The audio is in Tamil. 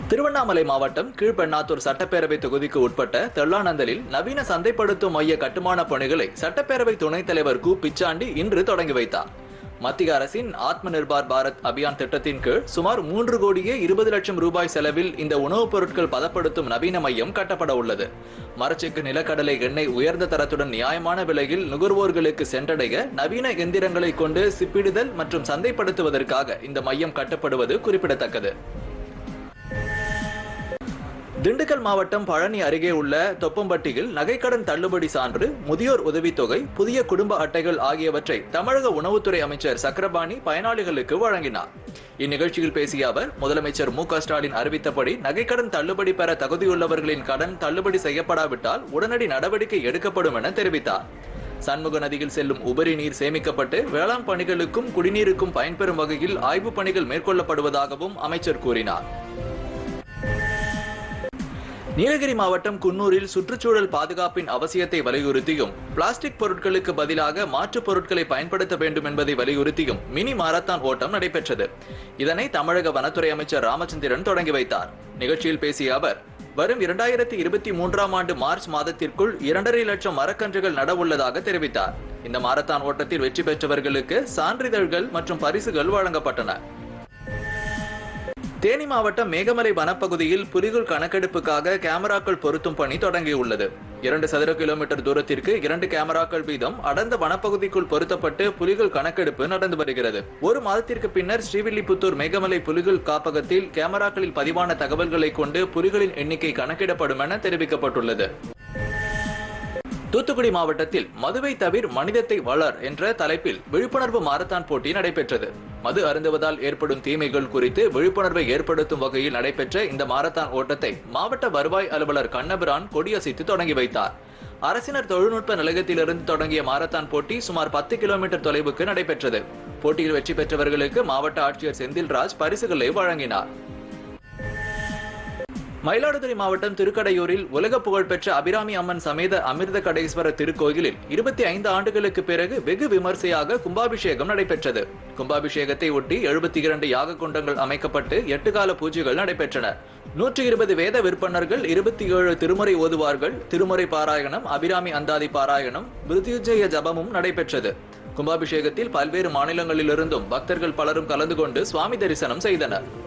திருவண்ணாமலை மாவட்டம் கீழ்பெண்ணாத்தூர் சட்டப்பேரவை தொகுதிக்கு உட்பட்ட தெள்ளானந்தலில் நவீன சந்தைப்படுத்தும் மைய கட்டுமான பணிகளை சட்டப்பேரவை துணைத் தலைவர் கு பிச்சாண்டி இன்று தொடங்கி வைத்தார் மத்திய அரசின் ஆத்ம நிர்பார் பாரத் அபியான் திட்டத்தின் கீழ் சுமார் மூன்று கோடியே இருபது லட்சம் ரூபாய் செலவில் இந்த உணவுப் பொருட்கள் பதப்படுத்தும் நவீன மையம் கட்டப்பட உள்ளது மரச்செக்கு நிலக்கடலை எண்ணெய் உயர்ந்த தரத்துடன் நியாயமான விலையில் நுகர்வோர்களுக்கு சென்றடைய நவீன எந்திரங்களை கொண்டு சிப்பிடுதல் மற்றும் சந்தைப்படுத்துவதற்காக இந்த மையம் கட்டப்படுவது குறிப்பிடத்தக்கது திண்டுக்கல் மாவட்டம் பழனி அருகே உள்ள தொப்பம்பட்டியில் நகைக்கடன் தள்ளுபடி சான்று முதியோர் உதவித்தொகை புதிய குடும்ப அட்டைகள் ஆகியவற்றை தமிழக உணவுத்துறை அமைச்சர் சக்கரபாணி பயனாளிகளுக்கு வழங்கினார் இந்நிகழ்ச்சியில் பேசிய அவர் முதலமைச்சர் மு க ஸ்டாலின் அறிவித்தபடி நகைக்கடன் தள்ளுபடி பெற தகுதியுள்ளவர்களின் கடன் தள்ளுபடி செய்யப்படாவிட்டால் உடனடி நடவடிக்கை எடுக்கப்படும் என தெரிவித்தார் சண்முக நதியில் செல்லும் உபரி நீர் சேமிக்கப்பட்டு வேளாண் பணிகளுக்கும் குடிநீருக்கும் பயன்பெறும் வகையில் ஆய்வுப் பணிகள் மேற்கொள்ளப்படுவதாகவும் அமைச்சர் கூறினார் நீலகிரி மாவட்டம் குன்னூரில் சுற்றுச்சூழல் பாதுகாப்பின் அவசியத்தை வலியுறுத்தியும் பிளாஸ்டிக் பொருட்களுக்கு பதிலாக மாற்றுப் பொருட்களை பயன்படுத்த வேண்டும் என்பதை வலியுறுத்தியும் மினி மாரத்தான் ஓட்டம் நடைபெற்றது இதனை தமிழக வனத்துறை அமைச்சர் ராமச்சந்திரன் தொடங்கி வைத்தார் நிகழ்ச்சியில் பேசிய அவர் வரும் இரண்டாயிரத்தி இருபத்தி மூன்றாம் ஆண்டு மார்ச் மாதத்திற்குள் இரண்டரை லட்சம் மரக்கன்றுகள் நட உள்ளதாக தெரிவித்தார் இந்த மாரத்தான் ஓட்டத்தில் வெற்றி பெற்றவர்களுக்கு சான்றிதழ்கள் மற்றும் பரிசுகள் வழங்கப்பட்டன தேனி மாவட்டம் மேகமலை வனப்பகுதியில் புலிகள் கணக்கெடுப்புக்காக கேமராக்கள் பொருத்தும் பணி தொடங்கியுள்ளது இரண்டு சதுர கிலோமீட்டர் தூரத்திற்கு இரண்டு கேமராக்கள் வீதம் அடர்ந்த வனப்பகுதிக்குள் பொருத்தப்பட்டு புலிகள் கணக்கெடுப்பு நடந்து வருகிறது ஒரு மாதத்திற்கு பின்னர் ஸ்ரீவில்லிபுத்தூர் மேகமலை புலிகள் காப்பகத்தில் கேமராக்களில் பதிவான தகவல்களை கொண்டு புலிகளின் எண்ணிக்கை கணக்கிடப்படும் என தெரிவிக்கப்பட்டுள்ளது தூத்துக்குடி மாவட்டத்தில் மதுவை தவிர மனிதத்தை வளர் என்ற தலைப்பில் விழிப்புணர்வு மாரத்தான் போட்டி நடைபெற்றது மது அருந்துவதால் ஏற்படும் தீமைகள் குறித்து விழிப்புணர்வை ஏற்படுத்தும் வகையில் நடைபெற்ற இந்த மாரத்தான் ஓட்டத்தை மாவட்ட வருவாய் அலுவலர் கண்ணபிரான் கொடியசைத்து தொடங்கி வைத்தார் அரசினர் தொழில்நுட்ப நிலையத்திலிருந்து தொடங்கிய மாரத்தான் போட்டி சுமார் பத்து கிலோமீட்டர் தொலைவுக்கு நடைபெற்றது போட்டியில் வெற்றி பெற்றவர்களுக்கு மாவட்ட ஆட்சியர் செந்தில்ராஜ் பரிசுகளை வழங்கினார் மயிலாடுதுறை மாவட்டம் திருக்கடையூரில் உலக புகழ்பெற்ற அபிராமி அம்மன் சமேத அமிர்த கடேஸ்வரர் திருக்கோயிலில் இருபத்தி ஐந்து ஆண்டுகளுக்கு பிறகு வெகு விமர்சையாக கும்பாபிஷேகம் நடைபெற்றது கும்பாபிஷேகத்தை ஒட்டி எழுபத்தி இரண்டு யாக குண்டங்கள் அமைக்கப்பட்டு எட்டு கால பூஜைகள் நடைபெற்றன நூற்றி இருபது வேத விற்பனர்கள் இருபத்தி ஏழு திருமுறை ஓதுவார்கள் திருமுறை பாராயணம் அபிராமி அந்தாதி பாராயணம் மிருத்யுஜய ஜபமும் நடைபெற்றது கும்பாபிஷேகத்தில் பல்வேறு மாநிலங்களிலிருந்தும் பக்தர்கள் பலரும் கலந்து கொண்டு சுவாமி தரிசனம் செய்தனர்